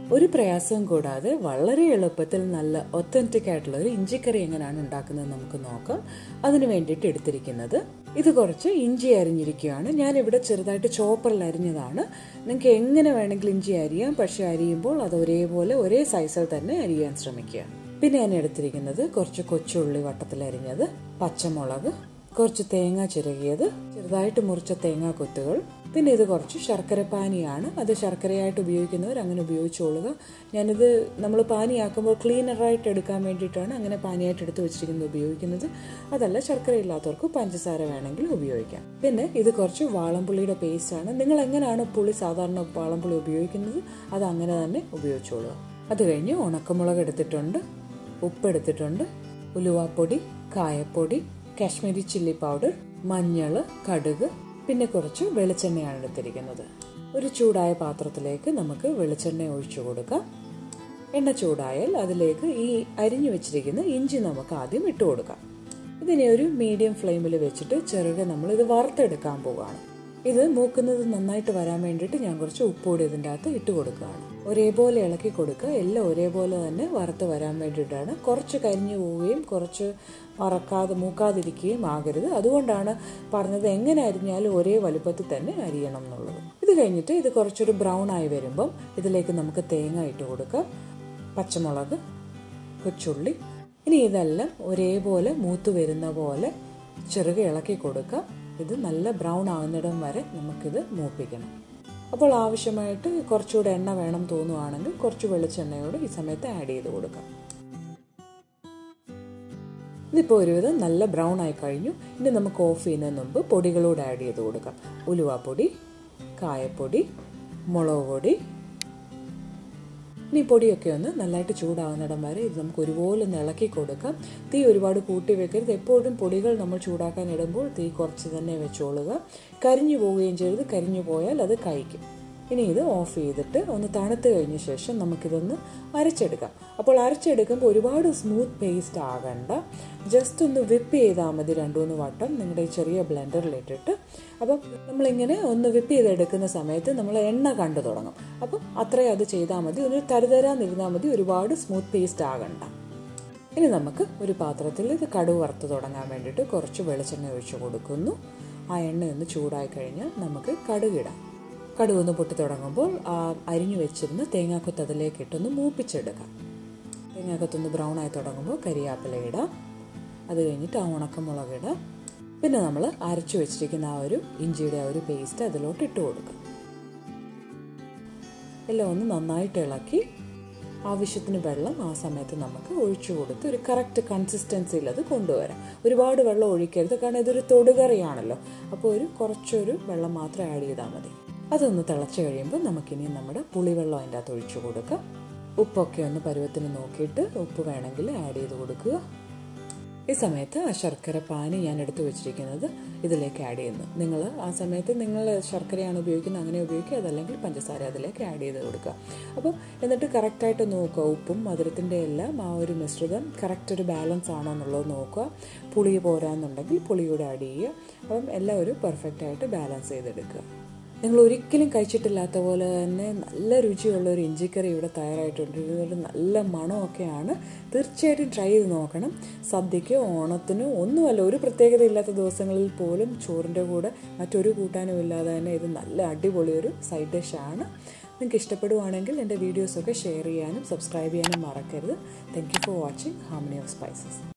ഒരു പ്രയാസവും കൂടാതെ വളരെ എളുപ്പത്തിൽ നല്ല ഒത്തന്റിക് ആയിട്ടുള്ള ഒരു ഇഞ്ചിക്കറി എങ്ങനെയാണ് ഉണ്ടാക്കുന്നത് നമുക്ക് നോക്കാം അതിന് വേണ്ടിയിട്ട് എടുത്തിരിക്കുന്നത് ഇത് കുറച്ച് ഇഞ്ചി അരിഞ്ഞിരിക്കുകയാണ് ഞാൻ ഇവിടെ ചെറുതായിട്ട് ചോപ്പറിൽ അരിഞ്ഞതാണ് നിങ്ങൾക്ക് എങ്ങനെ വേണമെങ്കിലും ഇഞ്ചി അരിയാം പക്ഷെ അരിയുമ്പോൾ അത് ഒരേപോലെ ഒരേ സൈസിൽ തന്നെ അരിയാൻ ശ്രമിക്കുക പിന്നെ ഞാൻ എടുത്തിരിക്കുന്നത് കുറച്ച് കൊച്ചുള്ളി വട്ടത്തിൽ അരിഞ്ഞത് പച്ചമുളക് കുറച്ച് തേങ്ങ ചിരകിയത് ചെറുതായിട്ട് മുറിച്ച തേങ്ങാ കൊത്തുകൾ പിന്നെ ഇത് കുറച്ച് ശർക്കര പാനിയാണ് അത് ശർക്കരയായിട്ട് ഉപയോഗിക്കുന്നവർ അങ്ങനെ ഉപയോഗിച്ചോളുക ഞാനിത് നമ്മൾ പാനിയാക്കുമ്പോൾ ക്ലീനറായിട്ട് എടുക്കാൻ വേണ്ടിയിട്ടാണ് അങ്ങനെ പാനിയായിട്ട് എടുത്ത് വെച്ചിരിക്കുന്നത് ഉപയോഗിക്കുന്നത് അതല്ല ശർക്കര ഇല്ലാത്തവർക്ക് പഞ്ചസാര വേണമെങ്കിൽ ഉപയോഗിക്കാം പിന്നെ ഇത് കുറച്ച് വാളംപുള്ളിയുടെ പേസ്റ്റ് ആണ് നിങ്ങൾ എങ്ങനെയാണ് പുളി സാധാരണ വാളംപുളി ഉപയോഗിക്കുന്നത് അത് അങ്ങനെ തന്നെ ഉപയോഗിച്ചോളുക അത് കഴിഞ്ഞ് ഉണക്കമുളക് എടുത്തിട്ടുണ്ട് ഉപ്പ് എടുത്തിട്ടുണ്ട് ഉലുവാപ്പൊടി കായപ്പൊടി കാശ്മീരി ചില്ലി പൗഡർ മഞ്ഞൾ കടുക് പിന്നെ കുറച്ച് വെളിച്ചെണ്ണയാണ് എടുത്തിരിക്കുന്നത് ഒരു ചൂടായ പാത്രത്തിലേക്ക് നമുക്ക് വെളിച്ചെണ്ണ ഒഴിച്ചു കൊടുക്കാം എണ്ണ ചൂടായാൽ അതിലേക്ക് ഈ അരിഞ്ഞു വെച്ചിരിക്കുന്ന ഇഞ്ചി നമുക്ക് ആദ്യം ഇട്ട് കൊടുക്കാം ഇതിനെ ഒരു മീഡിയം ഫ്ലെയിമിൽ വെച്ചിട്ട് ചെറുകെ നമ്മൾ ഇത് വറുത്തെടുക്കാൻ പോവുകയാണ് ഇത് മൂക്കുന്നത് നന്നായിട്ട് വരാൻ വേണ്ടിയിട്ട് ഞാൻ കുറച്ച് ഉപ്പുകൂടി ഇതിൻ്റെ അകത്ത് ഇട്ട് കൊടുക്കുകയാണ് ഒരേപോലെ ഇളക്കി കൊടുക്കുക എല്ലാം ഒരേപോലെ തന്നെ വറുത്ത് വരാൻ വേണ്ടിയിട്ടാണ് കുറച്ച് കരിഞ്ഞു പോവുകയും കുറച്ച് വറക്കാതെ മൂക്കാതിരിക്കുകയും ആകരുത് അതുകൊണ്ടാണ് പറഞ്ഞത് എങ്ങനെ അരിഞ്ഞാലും ഒരേ വലുപ്പത്തിൽ തന്നെ അരിയണം എന്നുള്ളത് ഇത് കഴിഞ്ഞിട്ട് ഇത് കുറച്ചൊരു ബ്രൗൺ ആയി വരുമ്പം ഇതിലേക്ക് നമുക്ക് തേങ്ങ ഇട്ട് കൊടുക്കാം പച്ചമുളക് കൊച്ചുള്ളി ഇനി ഇതെല്ലാം ഒരേപോലെ മൂത്ത് വരുന്ന പോലെ ചെറുകെ ഇളക്കി കൊടുക്കാം ഇത് നല്ല ബ്രൗൺ ആകുന്നിടം വരെ നമുക്കിത് മൂപ്പിക്കണം അപ്പോൾ ആവശ്യമായിട്ട് കുറച്ചുകൂടെ എണ്ണ വേണം തോന്നുവാണെങ്കിൽ കുറച്ച് വെളിച്ചെണ്ണയോട് ഈ സമയത്ത് ആഡ് ചെയ്ത് കൊടുക്കാം ഇതിപ്പോൾ ഒരുവിധം നല്ല ബ്രൗൺ ആയി കഴിഞ്ഞു ഇനി നമുക്ക് ഓഫ് ചെയ്യുന്നതിന് മുമ്പ് പൊടികളോട് ആഡ് ചെയ്ത് കൊടുക്കാം ഉലുവാപ്പൊടി കായപ്പൊടി മുളക് പൊടി ഇനി പൊടിയൊക്കെ ഒന്ന് നല്ലതായിട്ട് ചൂടാകുന്നിടം വരെ ഇത് നമുക്ക് ഒരുപോലെ ഒന്ന് ഇളക്കി കൊടുക്കാം തീ ഒരുപാട് കൂട്ടി വെക്കരുത് എപ്പോഴും പൊടികൾ നമ്മൾ ചൂടാക്കാൻ ഇടുമ്പോൾ തീ കുറച്ച് തന്നെ വെച്ചോളുക കരിഞ്ഞു പോവുകയും ചെയ്ത് കരിഞ്ഞു പോയാൽ അത് കഴിക്കും ഇനി ഇത് ഓഫ് ചെയ്തിട്ട് ഒന്ന് തണുത്ത് കഴിഞ്ഞ ശേഷം നമുക്കിതൊന്ന് അരച്ചെടുക്കാം അപ്പോൾ അരച്ചെടുക്കുമ്പോൾ ഒരുപാട് സ്മൂത്ത് പേസ്റ്റ് ആകണ്ട ജസ്റ്റ് ഒന്ന് വിപ്പ് ചെയ്താൽ മതി രണ്ടു മൂന്ന് വട്ടം നിങ്ങളുടെ ഈ ചെറിയ ബ്ലെൻഡറിലിട്ടിട്ട് അപ്പം നമ്മളിങ്ങനെ ഒന്ന് വിപ്പ് ചെയ്തെടുക്കുന്ന സമയത്ത് നമ്മൾ എണ്ണ കണ്ടു തുടങ്ങും അപ്പം അത്രയും അത് ചെയ്താൽ മതി ഒരു തരുതരാന്നിരുന്നാൽ മതി ഒരുപാട് സ്മൂത്ത് പേസ്റ്റ് ആകണ്ട ഇനി നമുക്ക് ഒരു പാത്രത്തിൽ ഇത് കടുവ് വറുത്ത് തുടങ്ങാൻ വേണ്ടിയിട്ട് കുറച്ച് വെളിച്ചെണ്ണ ഒഴിച്ചു കൊടുക്കുന്നു ആ എണ്ണ ഒന്ന് ചൂടായി കഴിഞ്ഞാൽ നമുക്ക് കടുകിടാം കടുവൊന്ന് പൊട്ടി തുടങ്ങുമ്പോൾ ആ അരിഞ്ഞു വെച്ചിരുന്ന തേങ്ങാക്കൊത്ത് അതിലേക്ക് ഇട്ടൊന്ന് മൂപ്പിച്ചെടുക്കാം തേങ്ങാക്കൊത്തൊന്ന് ബ്രൗൺ ആയി തുടങ്ങുമ്പോൾ കരിയാപ്പില ഇടാം അത് കഴിഞ്ഞിട്ട് ആ ഉണക്കമുളക് ഇടാം പിന്നെ നമ്മൾ അരച്ചു വെച്ചിരിക്കുന്ന ആ ഒരു ഇഞ്ചിയുടെ ആ ഒരു പേസ്റ്റ് അതിലോട്ട് ഇട്ട് കൊടുക്കാം എല്ലാം ഒന്ന് നന്നായിട്ട് ഇളക്കി ആവശ്യത്തിന് വെള്ളം ആ സമയത്ത് നമുക്ക് ഒഴിച്ചു കൊടുത്ത് ഒരു കറക്റ്റ് കൺസിസ്റ്റൻസിയിൽ അത് കൊണ്ടുവരാം ഒരുപാട് വെള്ളം ഒഴിക്കരുത് കാരണം ഇതൊരു തൊടുകറിയാണല്ലോ അപ്പോൾ ഒരു കുറച്ചൊരു വെള്ളം മാത്രം ആഡ് ചെയ്താൽ മതി അതൊന്ന് തിളച്ച് കഴിയുമ്പോൾ നമുക്കിനി നമ്മുടെ പുളിവെള്ളം അതിൻ്റെ അകത്ത് ഒഴിച്ചു കൊടുക്കാം ഉപ്പൊക്കെ ഒന്ന് പരുവത്തിന് നോക്കിയിട്ട് ഉപ്പ് വേണമെങ്കിൽ ആഡ് ചെയ്ത് കൊടുക്കുക ഈ സമയത്ത് ആ ശർക്കര പാനി ഞാൻ എടുത്തു വെച്ചിരിക്കുന്നത് ഇതിലേക്ക് ആഡ് ചെയ്യുന്നു നിങ്ങൾ ആ സമയത്ത് നിങ്ങൾ ശർക്കരയാണ് ഉപയോഗിക്കുന്നത് അങ്ങനെ ഉപയോഗിക്കുക അതല്ലെങ്കിൽ പഞ്ചസാര അതിലേക്ക് ആഡ് ചെയ്ത് കൊടുക്കുക അപ്പോൾ എന്നിട്ട് കറക്റ്റായിട്ട് നോക്കുക ഉപ്പും മധുരത്തിൻ്റെ എല്ലാം ആ ഒരു മിശ്രിതം കറക്റ്റ് ഒരു ബാലൻസ് ആണോ എന്നുള്ളത് നോക്കുക പുളി പോരാന്നുണ്ടെങ്കിൽ പുളിയൂടെ ആഡ് ചെയ്യുക അപ്പം എല്ലാം ഒരു പെർഫെക്റ്റ് ആയിട്ട് ബാലൻസ് ചെയ്തെടുക്കുക നിങ്ങൾ ഒരിക്കലും കഴിച്ചിട്ടില്ലാത്ത പോലെ തന്നെ നല്ല രുചിയുള്ള ഒരു ഇഞ്ചിക്കറി ഇവിടെ തയ്യാറായിട്ടുണ്ട് ഇതൊരു നല്ല മണമൊക്കെയാണ് തീർച്ചയായിട്ടും ട്രൈ ചെയ്ത് നോക്കണം സദ്യക്കോ ഓണത്തിനോ ഒന്നുമല്ല ഒരു പ്രത്യേകത ഇല്ലാത്ത ദിവസങ്ങളിൽ പോലും ചോറിൻ്റെ കൂടെ മറ്റൊരു കൂട്ടാനും ഇല്ലാതെ തന്നെ ഇത് നല്ല അടിപൊളി ഒരു സൈഡ് ഡിഷാണ് നിങ്ങൾക്ക് ഇഷ്ടപ്പെടുവാണെങ്കിൽ എൻ്റെ വീഡിയോസൊക്കെ ഷെയർ ചെയ്യാനും സബ്സ്ക്രൈബ് ചെയ്യാനും മറക്കരുത് thank you for watching harmony of spices